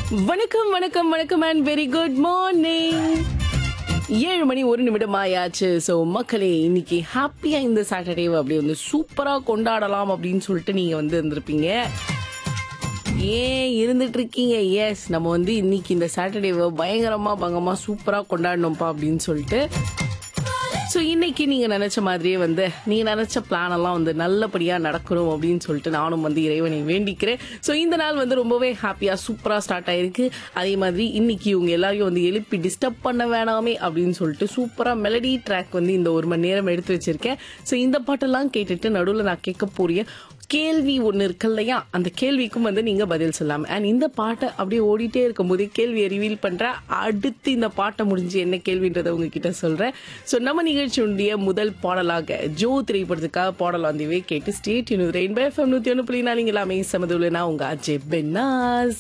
வணக்கம் வணக்கம் வணக்கம் அண்ட் வெரி குட் மார்னிங் ஏழு மணி ஒரு நிமிடம் ஆயாச்சு ஸோ மக்களே இன்னைக்கு ஹாப்பியா இந்த சாட்டர்டேவை அப்படி வந்து சூப்பரா கொண்டாடலாம் அப்படின்னு சொல்லிட்டு நீங்க வந்து இருந்திருப்பீங்க ஏன் இருந்துட்டு இருக்கீங்க எஸ் நம்ம வந்து இன்னைக்கு இந்த சாட்டர்டேவை பயங்கரமா பங்கமா சூப்பரா கொண்டாடணும்ப்பா அப்படின்னு சொல்லிட்டு ஸோ இன்னைக்கு நீங்க நினைச்ச மாதிரியே வந்து நீங்க நினைச்ச பிளான் எல்லாம் வந்து நல்லபடியா நடக்கணும் அப்படின்னு சொல்லிட்டு நானும் வந்து இறைவனை வேண்டிக்கிறேன் ஸோ இந்த நாள் வந்து ரொம்பவே ஹாப்பியா சூப்பரா ஸ்டார்ட் ஆயிருக்கு அதே மாதிரி இன்னைக்கு இவங்க எல்லாரையும் வந்து எழுப்பி டிஸ்டர்ப் பண்ண வேணாமே அப்படின்னு சொல்லிட்டு சூப்பரா மெலடி ட்ராக் வந்து இந்த ஒரு மணி நேரம் எடுத்து வச்சிருக்கேன் ஸோ இந்த பாட்டெல்லாம் கேட்டுட்டு நடுவில் நான் கேட்க போறிய கேள்வி ஒன்று இருக்கு இல்லையா அந்த கேள்விக்கும் வந்து நீங்க பதில் சொல்லலாம் அண்ட் இந்த பாட்டை அப்படியே ஓடிட்டே இருக்கும்போது கேள்வியை ரிவீல் பண்றேன் அடுத்து இந்த பாட்டை முடிஞ்சு என்ன கேள்வின்றதை உங்ககிட்ட சொல்றேன் ஸோ நம்ம நிகழ்ச்சியுடைய முதல் பாடலாக ஜோ திரைப்படத்துக்காக பாடல் வந்தவே கேட்டு ஸ்டேட் யூனிட் ரெயின்பை எஃப்எம் நூத்தி ஒன்று புள்ளி நாலு எல்லாமே சமதுள்ள நான் உங்க அஜய் பென்னாஸ்